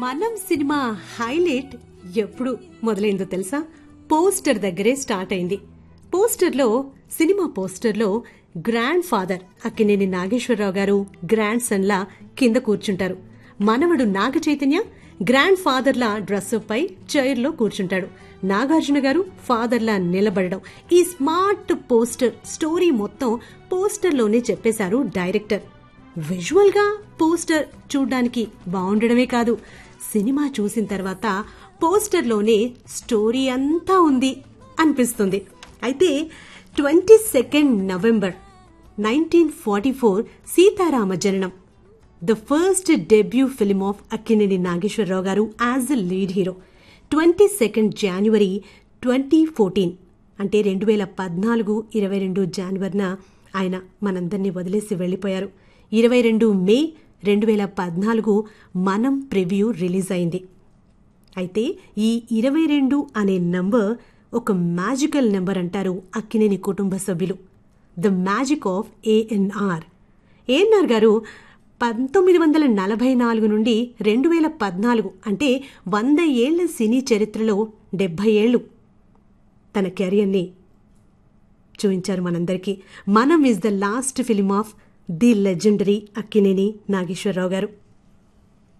మనం cinema highlight ఎప్పుడు మొదలైందో తెలుసా పోస్టర్ దగ్గరే స్టార్ట్ అయింది పోస్టర్లో సినిమా పోస్టర్లో గ్రాండ్ ఫాదర్ అక్కినేని నాగేశ్వరరావు గారు గ్రాండ్ సన్లా కింద కూర్చుంటారు మనవడు నాగ చైతన్య గ్రాండ్ ఫాదర్లా డ్రెస్అప్ పై చైర్లో కూర్చుంటాడు నాగార్జున గారు ఫాదర్లా నిలబడడం ఈ స్మార్ట్ పోస్టర్ స్టోరీ మొత్తం పోస్టర్లోనే చెప్పేశారు డైరెక్టర్ విజువల్ గా పోస్టర్ చూడ్డానికి బాగుండడమే కాదు సినిమా చూసిన తర్వాత పోస్టర్లోనే స్టోరీ అంతా ఉంది అనిపిస్తుంది అయితే twenty second November nineteen forty four Seetharama Jananam the first debut film of Akkineni Nageswara Rao garu as a lead hero twenty second January twenty fourteen అంటే రెండు వేల పద్నాలుగు ఇరవై రెండు జనవరిన ఆయన మనందరినీ వదిలేసి వెళ్ళిపోయారు ఇరవై రెండు మే రెండు వేల పద్నాలుగు మనం ప్రివ్యూ రిలీజ్ అయింది అయితే ఈ ఇరవై రెండు అనే నంబర్ ఒక మ్యాజికల్ నెంబర్ అంటారు అక్కినేని కుటుంబ సభ్యులు the magic of ANR ANR garu పంతొమ్మిది వందల నలభై నాలుగు నుండి రెండు వేల పద్నాలుగు అంటే వంద ఏళ్ల సినీ చరిత్రలో డెబ్బై ఏళ్ళు తన కెరియర్ని చూపించారు మనందరికీ Manam is the last film of the legendary Akkineni Nageswara Rao గారు